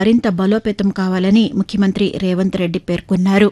మరింత బలోపేతం కావాలని ముఖ్యమంత్రి రేవంత్ రెడ్డి పేర్కొన్నారు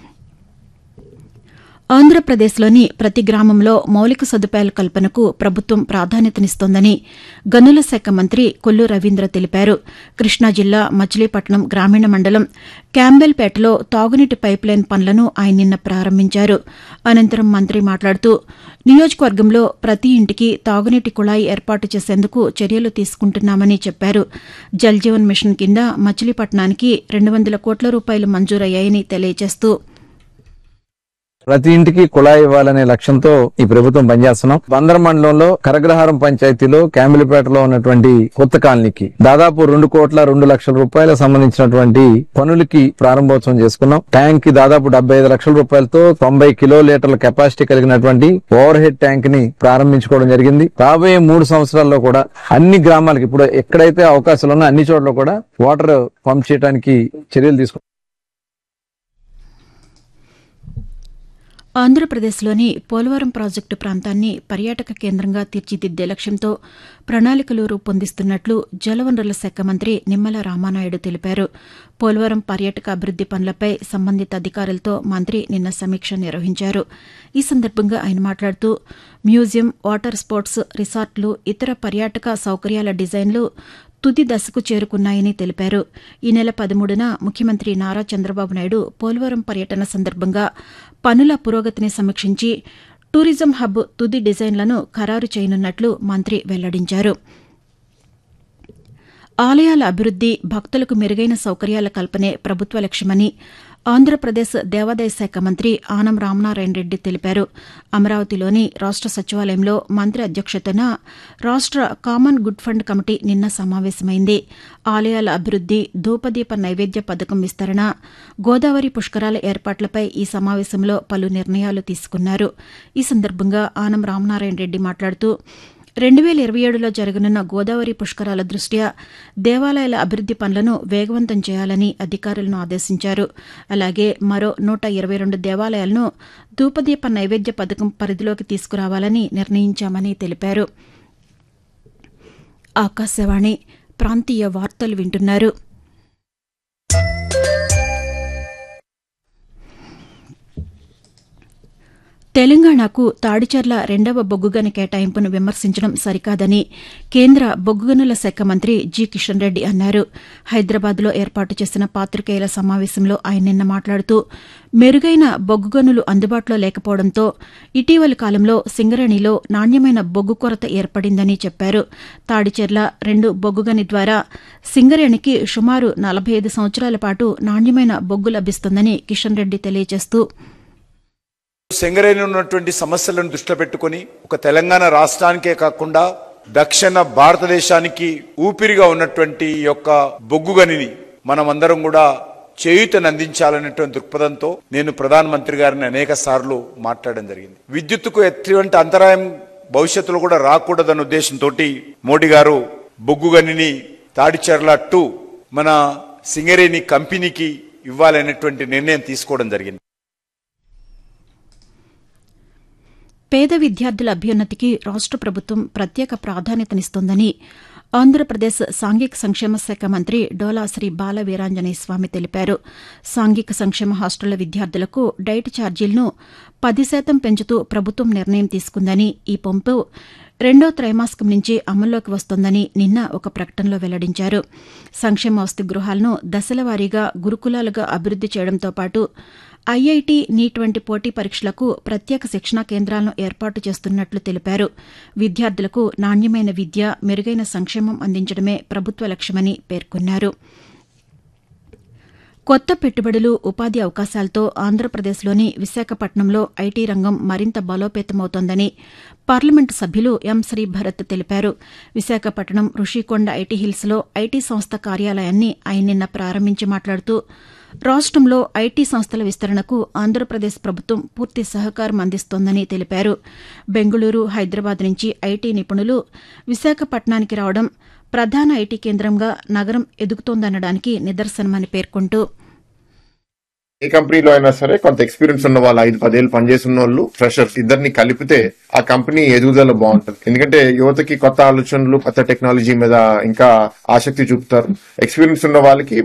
ఆంధ్రప్రదేశ్లోని ప్రతి గ్రామంలో మౌలిక సదుపాయాల కల్పనకు ప్రభుత్వం ప్రాధాన్యతనిస్తోందని గనుల శాఖ మంత్రి కొల్లు రవీంద్ర తెలిపారు కృష్ణా జిల్లా మచిలీపట్నం గ్రామీణ మండలం క్యాంబెల్పేటలో తాగునీటి పైప్లైన్ పనులను ఆయన నిన్న ప్రారంభించారు అనంతరం మంత్రి మాట్లాడుతూ నియోజకవర్గంలో ప్రతి ఇంటికి తాగునీటి కుళాయి ఏర్పాటు చేసేందుకు చర్యలు తీసుకుంటున్నామని చెప్పారు జల్ జీవన్ మిషన్ కింద మచిలీపట్నానికి రెండు వందల కోట్ల రూపాయలు మంజూరయ్యాయని తెలియజేస్తూ ప్రతి ఇంటికి కుళాయి ఇవ్వాలనే లక్ష్యంతో ఈ ప్రభుత్వం పనిచేస్తున్నాం బందర్ మండలంలో కరగ్రహారం పంచాయతీలో క్యామిలిపేటలో ఉన్నటువంటి కొత్త కాలనీకి దాదాపు రెండు కోట్ల రెండు లక్షల రూపాయలకు సంబంధించినటువంటి పనులకి ప్రారంభోత్సవం చేసుకున్నాం ట్యాంక్ కి దాదాపు డెబ్బై ఐదు లక్షల రూపాయలతో తొంభై కిలో లీటర్ల కెపాసిటీ కలిగినటువంటి ఓవర్ హెడ్ ట్యాంక్ ని ప్రారంభించుకోవడం జరిగింది రాబోయే మూడు సంవత్సరాల్లో కూడా అన్ని గ్రామాలకి ఇప్పుడు ఎక్కడైతే అవకాశాలు ఉన్నాయో అన్ని చోట్ల కూడా వాటర్ పంప్ చేయడానికి చర్యలు తీసుకుంటాం ఆంధ్రప్రదేశ్లోని పోలవరం ప్రాజెక్టు ప్రాంతాన్ని పర్యాటక కేంద్రంగా తీర్చిదిద్దే లక్ష్యంతో ప్రణాళికలు రూపొందిస్తున్నట్లు జలవనరుల శాఖ మంత్రి నిమ్మల రామానాయుడు తెలిపారు పోలవరం పర్యాటక అభివృద్ది పనులపై సంబంధిత అధికారులతో మంత్రి నిన్న సమీక్ష నిర్వహించారు ఈ సందర్భంగా ఆయన మాట్లాడుతూ మ్యూజియం వాటర్ స్పోర్ట్స్ రిసార్ట్లు ఇతర పర్యాటక సౌకర్యాల డిజైన్లు తుది దశకు చేరుకున్నాయని తెలిపారు ఈ నెల పదమూడున ముఖ్యమంత్రి నారా చంద్రబాబు నాయుడు పోలవరం పర్యటన సందర్భంగా పనుల పురోగతిని సమీక్షించి టూరిజం హబ్ తుది డిజైన్లను ఖరారు చేయనున్నట్లు మంత్రి వెల్లడించారు ఆలయాల అభివృద్ది భక్తులకు మెరుగైన సౌకర్యాల కల్పనే ప్రభుత్వ లక్ష్యమని ఆంధ్రప్రదేశ్ దేవాదాయ శాఖ మంత్రి ఆనం రామనారాయణ రెడ్డి తెలిపారు అమరావతిలోని రాష్ట సచివాలయంలో మంత్రి అధ్యక్షతన రాష్ట కామన్ గుడ్ ఫండ్ కమిటీ నిన్న సమావేశమైంది ఆలయాల అభివృద్ది ధూపదీప నైవేద్య పథకం విస్తరణ గోదావరి పుష్కరాల ఏర్పాట్లపై ఈ సమావేశంలో పలు నిర్ణయాలు తీసుకున్నారు ఈ సందర్భంగా ఆనం రామనారాయణ రెడ్డి మాట్లాడుతూ రెండు వేల ఇరవై ఏడులో జరగనున్న గోదావరి పుష్కరాల దృష్ట్యా దేవాలయాల అభివృద్ది పనులను వేగవంతం చేయాలని అధికారులను ఆదేశించారు అలాగే మరో నూట ఇరవై రెండు దేవాలయాలను ధూపదీప నైవేద్య పథకం పరిధిలోకి తీసుకురావాలని నిర్ణయించామని తెలిపారు ఆకాశవాణి ప్రాంతీయ వార్తలు వింటున్నారు తెలంగాణకు తాడిచర్ల రెండవ బొగ్గుగని కేటాయింపును విమర్శించడం సరికాదని కేంద్ర బొగ్గుగనుల శాఖ మంత్రి జి కిషన్ రెడ్డి అన్నారు హైదరాబాద్లో ఏర్పాటు చేసిన పాతికేయుల సమావేశంలో ఆయన నిన్న మాట్లాడుతూ మెరుగైన బొగ్గుగనులు అందుబాటులో లేకపోవడంతో ఇటీవలి కాలంలో సింగరేణిలో నాణ్యమైన బొగ్గు కొరత ఏర్పడిందని చెప్పారు తాడిచెర్ల రెండు బొగ్గుగని ద్వారా సింగరేణికి సుమారు నలభై ఐదు సంవత్సరాల పాటు నాణ్యమైన బొగ్గు లభిస్తుందని కిషన్ రెడ్డి తెలియజేస్తూ సింగరేణి ఉన్నటువంటి సమస్యలను దృష్టిలో పెట్టుకొని ఒక తెలంగాణ రాష్ట్రానికే కాకుండా దక్షిణ భారతదేశానికి ఊపిరిగా ఉన్నటువంటి ఈ యొక్క బొగ్గుగనిని మనం అందరం కూడా చేయూతను అందించాలనేటువంటి దృక్పథంతో నేను ప్రధానమంత్రి గారిని అనేక సార్లు మాట్లాడడం జరిగింది విద్యుత్తుకు ఎటువంటి అంతరాయం భవిష్యత్తులో కూడా రాకూడదన్న ఉద్దేశంతో మోడీ గారు బొగ్గుగనిని తాడిచెర్ల టూ మన సింగరేణి కంపెనీకి ఇవ్వాలనేటువంటి నిర్ణయం తీసుకోవడం జరిగింది పేద విద్యార్థుల అభ్యున్నతికి రాష్ట ప్రభుత్వం ప్రత్యేక ప్రాధాన్యతనిస్తోందని ఆంధ్రప్రదేశ్ సాంఘిక సంక్షేమ శాఖ మంత్రి డోలా శ్రీ బాల వీరాంజనేయ స్వామి తెలిపారు సాంఘిక సంక్షేమ హాస్టళ్ల విద్యార్థులకు డైట్ ఛార్జీలను పది శాతం పెంచుతూ ప్రభుత్వం నిర్ణయం తీసుకుందని ఈ పంపు రెండో త్రైమాసికం నుంచి అమల్లోకి వస్తోందని నిన్న ఒక ప్రకటనలో వెల్లడించారు సంక్షేమ వసతి గృహాలను దశలవారీగా గురుకులాలుగా అభివృద్ది చేయడంతో పాటు ఐఐటి నీట్ వంటి పోటీ పరీక్షలకు ప్రత్యేక శిక్షణా కేంద్రాలను ఏర్పాటు చేస్తున్నట్లు తెలిపారు విద్యార్థులకు నాణ్యమైన విద్య మెరుగైన సంక్షేమం అందించడమే ప్రభుత్వ లక్ష్యమని పేర్కొన్నారు కొత్త పెట్టుబడులు ఉపాధి అవకాశాలతో ఆంధ్రప్రదేశ్లోని విశాఖపట్నంలో ఐటీ రంగం మరింత బలోపేతమవుతోందని పార్లమెంటు సభ్యులు ఎం శ్రీభరత్ తెలిపారు విశాఖపట్నం రుషికొండ ఐటీ హిల్స్లో ఐటీ సంస్థ కార్యాలయాన్ని ఆయన నిన్న ప్రారంభించి మాట్లాడుతూ రాష్టంలో ఐటీ సంస్థల విస్తరణకు ఆంధ్రప్రదేశ్ ప్రభుత్వం పూర్తి సహకారం అందిస్తోందని తెలిపారు బెంగళూరు హైదరాబాద్ నుంచి ఐటీ నిపుణులు విశాఖపట్నానికి రావడం ప్రధాన ఐటీ కేంద్రంగా నగరం ఎదుగుతోందనడానికి నిదర్శనమని పేర్కొంటూ ఏ కంపెనీలో అయినా సరే కొంత ఎక్స్పీరియన్స్ ఉన్న వాళ్ళు ఐదు పదేళ్ళు పనిచేసిన వాళ్ళు ఫ్రెషర్స్ ఇద్దరిని కలిపితే ఆ కంపెనీ ఎదుగుదల బాగుంటుంది ఎందుకంటే యువతకి కొత్త ఆలోచనలు కొత్త టెక్నాలజీ మీద ఇంకా ఆసక్తి చూపుతారు ఎక్స్పీరియన్స్ ఉన్న వాళ్ళకి